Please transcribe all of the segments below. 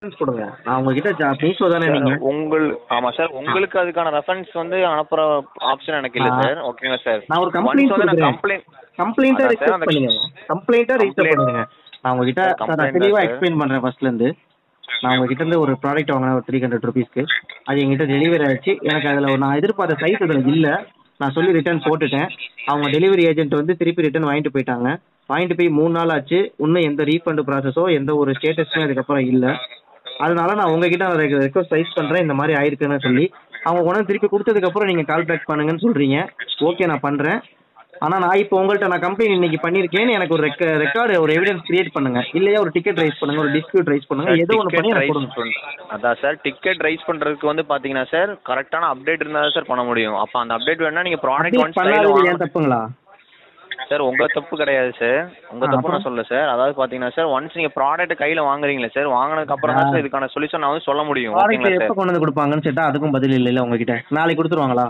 Reference கொடுங்க நான் உங்ககிட்ட ஜா- மீஷோ தானே நீங்க உங்கள் ஆமா சார் உங்களுக்கு அதுக்கான ரெஃபரன்ஸ் வந்து அனுப்புற ஆப்ஷன் எனக்கு இல்ல ஆ. சார் ஓகேங்களா சார் நான் ஒரு கம்ப்ளைண்ட் வந்து நான் கொடுக்குறேன் கம்ப்ளைண்ட் கம்ப்ளைண்ட்டா அதான் சார், ரிஜிஸ்டர் அந்த- பண்ணுங்க கம்ப்ளைண்ட்டா ரிஜிஸ்டர் Complaint. பண்ணுங்க நான் உங்ககிட்ட சார், சார் நான் complaint தெளிவா தான் எக்ஸ்பிளைன் பண்றேன் ஃபர்ஸ்ட்ல இருந்து நான் உங்ககிட்ட இருந்து ஒரு ப்ராடக்ட் வாங்கினேன் ஒரு த்ரீ ஹண்ட்ரட் ருபீஸ்க்கு அது எங்கிட்ட டெலிவரி ஆயிடுச்சு எனக்கு அதுல ஒரு நான் எதிர்பார்த்த சைஸ் அதுல இல்ல நான் சொல்லி ரிட்டர்ன் போட்டுட்டேன் அவங்க டெலிவரி ஏஜென்ட் வந்து திருப்பி ரிட்டர்ன் வாங்கிட்டு போயிட்டாங்க வாங்கிட்டு போய் மூணு நாள் ஆச்சு இன்னும் எந்த ரீஃபண்ட் ப்ராசஸோ எந்த ஒரு ஸ்டேட்டஸுமே அதுக்கப்புறம் இல்ல அதனால நான் உங்ககிட்ட ரெக்வஸ்ட் ரைஸ் பண்றேன் இந்த மாதிரி ஆயிருக்குன்னு சொல்லி அவங்க உடனே திருப்பி கொடுத்ததுக்கு அப்புறம் நீங்க கால் பேக் பண்ணுங்கன்னு சொல்றீங்க ஓகே நான் பண்றேன் ஆனா நான் இப்போ உங்கள்ட்ட நான் கம்ப்ளைண்ட் இன்னைக்கு பண்ணிருக்கேன்னு எனக்கு ஒரு ரெக்கார்டு ஒரு எவிடன்ஸ் கிரியேட் பண்ணுங்க இல்லையா ஒரு டிக்கெட் ரைஸ் பண்ணுங்க ஒரு டிஸ்பியூட் ரைஸ் பண்ணுங்க ஏதோ ஒன்று பண்ணி டிக்கெட் எனக்கு ரைஸ் கொடுங்க அதான் சார் டிக்கெட் ரைஸ் பண்றதுக்கு வந்து பாத்தீங்கன்னா சார் கரெக்டான அப்டேட் இருந்தா சார் பண்ண முடியும் அப்ப அந்த அப்டேட் வேணா நீங்க ப்ராடக்ட் Update ஒன்ஸ் பண்ணாதது ஏன் தப்புங்களா சார் உங்க தப்பு கிடையாது சார் உங்க ஆ, தப்பு அப்புறம்? நான் சொல்ல சார் அதாவது பாத்தீங்கன்னா சார் ஒன்ஸ் நீங்க ப்ராடக்ட் கையில வாங்குறீங்களா சார் வாங்கினதுக்கு அப்புறம் தான் சார் இதுக்கான சொல்யூஷன் நான் வந்து சொல்ல முடியும் ப்ராடக்ட் ஓகேங்களா எப்போ சார் கொண்டு வந்து கொடுப்பாங்கன்னு கேட்டா அதுக்கும் பதில் இல்லைல்ல உங்ககிட்ட நாளைக்கு கொடுத்துருவாங்களா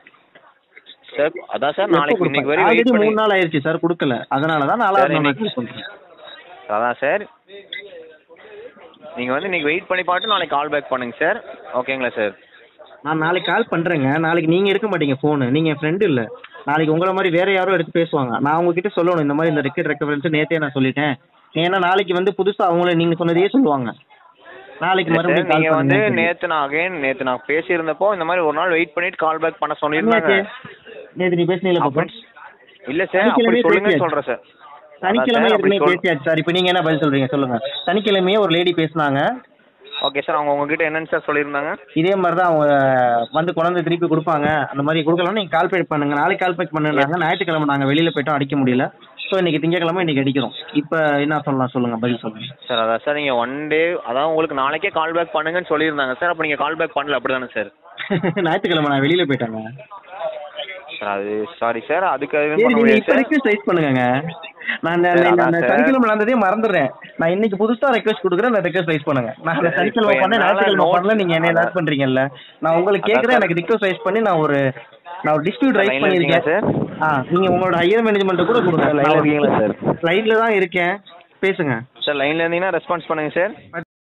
சார் அதான் சார் நாளைக்கு இன்னைக்கு வரை ஆல்ரெடி வெயிட் பண்ணி மூணு நாள் ஆயிருச்சு சார் கொடுக்கல அதனால தான் நாலாவது சரி, நாள் நான் இன்னைக்கு- call பண்றேன் அதான் சார் நீங்க வந்து இன்னைக்கு வெயிட் பண்ணி பார்த்து நாளைக்கு கால் பேக் பண்ணுங்க சார் ஓகேங்களா சார் நான் நாளைக்கு கால் பண்றேங்க நாளைக்கு நீங்க எடுக்க மாட்டீங்க ஃபோனு நீங்க என் ஃப்ரெண்டு இல்ல நாளைக்கு உங்கள மாதிரி வேற யாரோ எடுத்து பேசுவாங்க நான் உங்ககிட்ட சொல்லணும் இந்த மாதிரி இந்த ரெக்கட் ரெக்கவரன்ஸ் நேத்தே நான் சொல்லிட்டேன் ஏன்னா நாளைக்கு வந்து புதுசா அவங்கள நீங்க சொன்னதையே சொல்லுவாங்க நாளைக்கு சார் மறுபடியும் நீங்க கால் வந்து பண்ணுங்க நேத்து நான் அகைன் நேத்து நான் பேசியிருந்தப்போ இந்த மாதிரி ஒரு நாள் வெயிட் பண்ணிட்டு கால் பேக் பண்ண சொல்லியிருந்தாங்க நேத்து நீ பேசுனீங்களா பாப்பா அப்படி- இல்ல சார் அப்படி சனிக்கிழமையே சொல்லுங்க பேசியாச்சு. சொல்றேன் சார் சனிக்கிழமை அதான் சார், அப்படி ஏற்கனவே சொல்- பேசியாச்சு சார் இப்போ நீங்க என்ன பதில் சொல்றீங்க சொல்லுங்க சனிக்கிழமையே ஒரு லேடி பேசுனாங்க ஓகே சார் அவங்க உங்ககிட்ட என்னன்னு சார் சொல்லியிருந்தாங்க இதே மாதிரி தான் அவங்க வந்து கொண்டாந்து திருப்பி கொடுப்பாங்க அந்த மாதிரி கொடுக்கலாம் நீங்கள் கால் பேக் பண்ணுங்க நாளைக்கு கால் பேக் பண்ணுனாங்க ஞாயிற்றுக்கிழமை நாங்கள் வெளியில் போயிட்டோம் அடிக்க முடியல ஸோ இன்னைக்கு திங்கக்கிழமை இன்னைக்கு அடிக்கிறோம் இப்போ என்ன சொல்லலாம் சொல்லுங்க பதில் சொல்லுங்க சார் அதான் சார் நீங்க ஒன் டே அதான் உங்களுக்கு நாளைக்கே கால் பேக் பண்ணுங்கன்னு சொல்லியிருந்தாங்க சார் அப்போ நீங்க கால் பேக் பண்ணல அப்படிதானே சார் ஞாயிற்றுக்கிழமை நான் வெளியில் போயிட்டேங்க சார் அது சாரி சார் அதுக்கு எதுவும் சரி பண்ண நீங்க முடியாது இப்போ சார் ரெக்வஸ்ட் ரைஸ் பண்ணுங்க நான் இந்த- சார், இந்த- அதான் இந்த சார். சனிக்கிழமை நடந்ததே மறந்துடுறேன் நான் இன்னைக்கு புதுசா ரெக்வஸ்ட் கொடுக்குறேன் அந்த ரெக்வஸ்ட் ரைஸ் பண்ணுங்க நான் அந்த சார், சனிக்கிழமை இப்போ பண்ணேன் என்னால ஞாயிற்றுக்கிழமை notes- பண்ணல நீங்க என்ன அதான். லேட் பண்றீங்கல்ல நான் உங்களுக்கு அதான் கேட்குறேன் சார். எனக்கு ரிக்வஸ்ட் ரைஸ் பண்ணி நான் ஒரு நான் ஒரு டிஸ்பியூட் ரைஸ் லைன்ல இருக்கீங்களா பண்ணியிருக்கேன் ஆ நீங்க உங்களோட ஹையர் மேனேஜ்மெண்ட் கூட கொடுங்க லைன்ல இருக்கீங்களா சார் லைன்ல தான் இருக்கேன் பேசுங்க சார் லைன்ல இருந்தீங்கன்னா ரெஸ்பான்ஸ் பண்ணுங்க சார்